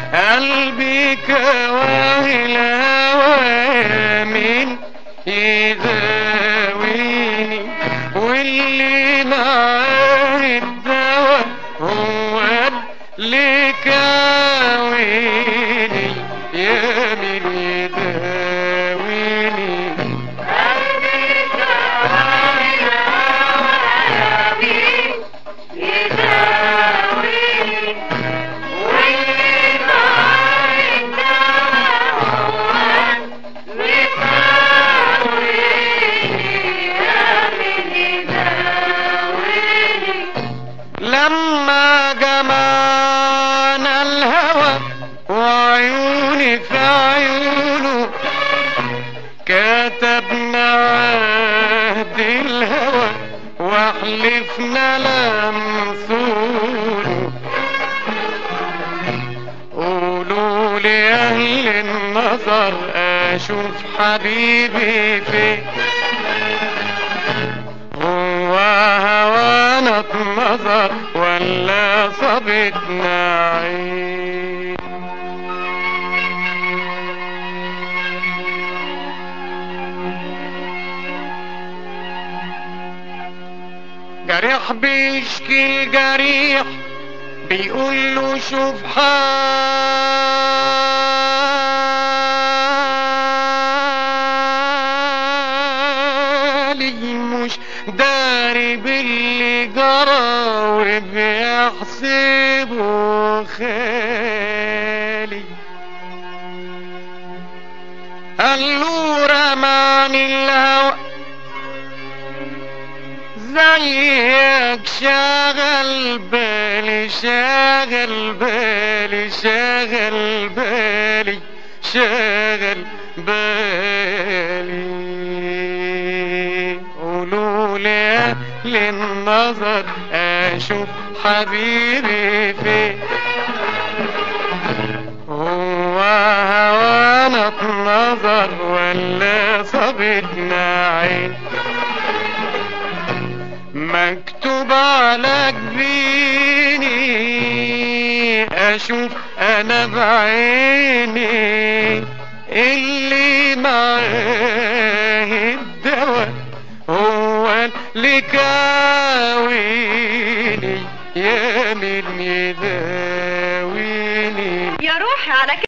قلبي كواهل هوا مين يداويني واللي معاه الدواء هو اللي كاويني يا مين يداويني لما جمعنا الهوى وعيوني في عيونه كتبنا عهد الهوى وحلفنا لمسونه قولوا لي اهل النظر اشوف حبيبي فين هو هوانا اتنظر ولا صابتنا عين جريح بيشكي الجريح بيقول له شوف حالي مش داري باللي جرى وبيحسبه خالي قال له رماني الهوى زيك شاغل بالي شاغل بالي شاغل بالي شاغل بالي قولوا لي أهل النظر اشوف حبيبي فين هو هوانا اتنظر ولا صابتنا عين مكتوب على جبيني اشوف انا بعيني اللي معاه الدواء هو اللي كاويني يا من يداويني يا روحي على